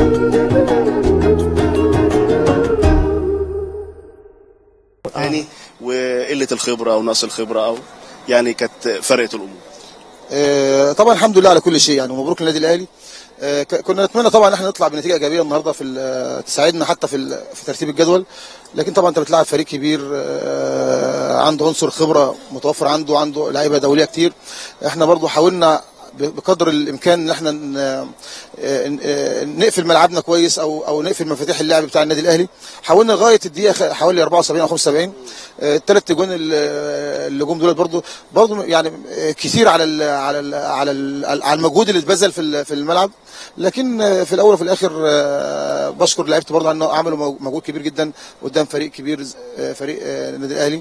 يعني وقله الخبره او نقص الخبره او يعني كانت فرقت الامور آه، طبعا الحمد لله على كل شيء يعني ومبروك للنادي الاهلي آه، ك- كنا نتمنى طبعا ان احنا نطلع بنتيجه ايجابيه النهارده في ال- تساعدنا حتى في ال- في ترتيب الجدول لكن طبعا انت بتلعب فريق كبير آه، عنده عنصر خبره متوفر عنده عنده لعيبه دوليه كتير احنا برضو حاولنا ب- بقدر الامكان ان احنا ن- آه، آه، نقفل ملعبنا كويس او او نقفل مفاتيح اللعب بتاع النادي الاهلي حاولنا لغايه الدقيقه خ- حوالي 74 او 75 الثلاث جوان ال- اللي جم دول برضو برضو يعني آه، كتير على ال على ال على ال على المجهود اللي اتبذل في ال- في الملعب لكن آه، في الاول وفي الاخر آه، بشكر لعيبتي برضو انه عملوا مج- مجهود كبير جدا قدام فريق كبير ز- آه، فريق آه، النادي الاهلي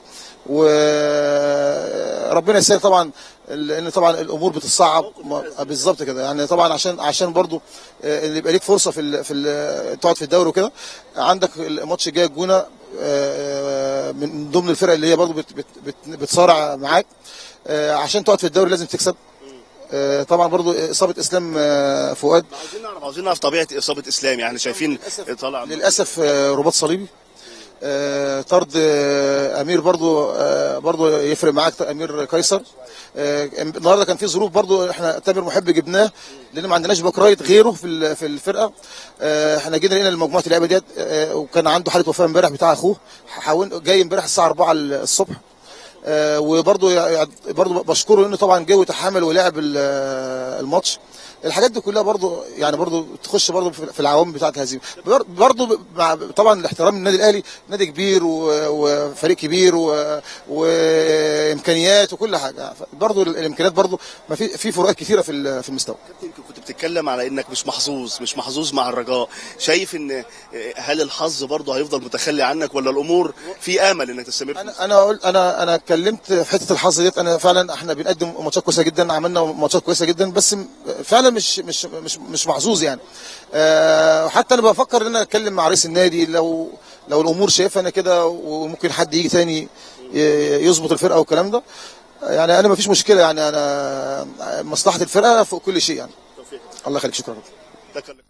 وربنا يسهل طبعا لان طبعا الامور بتتصعب ما- بالظبط كده يعني طبعا عشان عشان برضو آه، ان يبقى ليك فرصه في ال في ال تقعد في الدوري وكده عندك الماتش الجاي الجونه آه، من ضمن الفرق اللي هي برضو بت بت بت بتصارع معاك آه، عشان تقعد في الدوري لازم تكسب آه، طبعا برضو اصابه اسلام آه، فؤاد عاوزين نعرف عاوزين نعرف طبيعه اصابه اسلام يعني شايفين طالع للاسف آه، رباط صليبي آه، طرد آه، امير برضو آه، برضو يفرق معاك امير قيصر آه، النهارده كان في ظروف برضو احنا تامر محب جبناه لان ما عندناش باك رايت غيره في ال- في الفرقه آه، احنا جينا لقينا مجموعه اللعيبه ديت آه، وكان عنده حاله وفاه امبارح بتاع اخوه حاول جاي امبارح الساعه 4 الصبح آه، وبرضه يع- برضه بشكره انه طبعا جه وتحمل ولعب ال- آه، الماتش الحاجات دي كلها برضه يعني برضه تخش برضه في في العوامل بتاعه الهزيمه بر- برضه مع طبعا الاحترام للنادي الاهلي نادي كبير و- وفريق كبير و- وامكانيات وكل حاجه برضه الامكانيات برضه ما في في فروقات كثيره في ال- في المستوى يمكن كنت بتتكلم على انك مش محظوظ مش محظوظ مع الرجاء شايف ان هل الحظ برضه هيفضل متخلي عنك ولا الامور في امل انك تستمر فيها؟ انا انا قلت انا انا اتكلمت في حته الحظ ديت انا فعلا احنا بنقدم ماتشات كويسه جدا عملنا ماتشات كويسه جدا بس م- فعلا مش مش مش مش محظوظ يعني أه حتى انا بفكر ان انا اتكلم مع رئيس النادي لو لو الامور شايفها انا كده وممكن حد يجي تاني ي- يظبط الفرقه والكلام ده يعني انا ما فيش مشكله يعني انا مصلحه الفرقه فوق كل شيء يعني الله يخليك شكرا تكلم.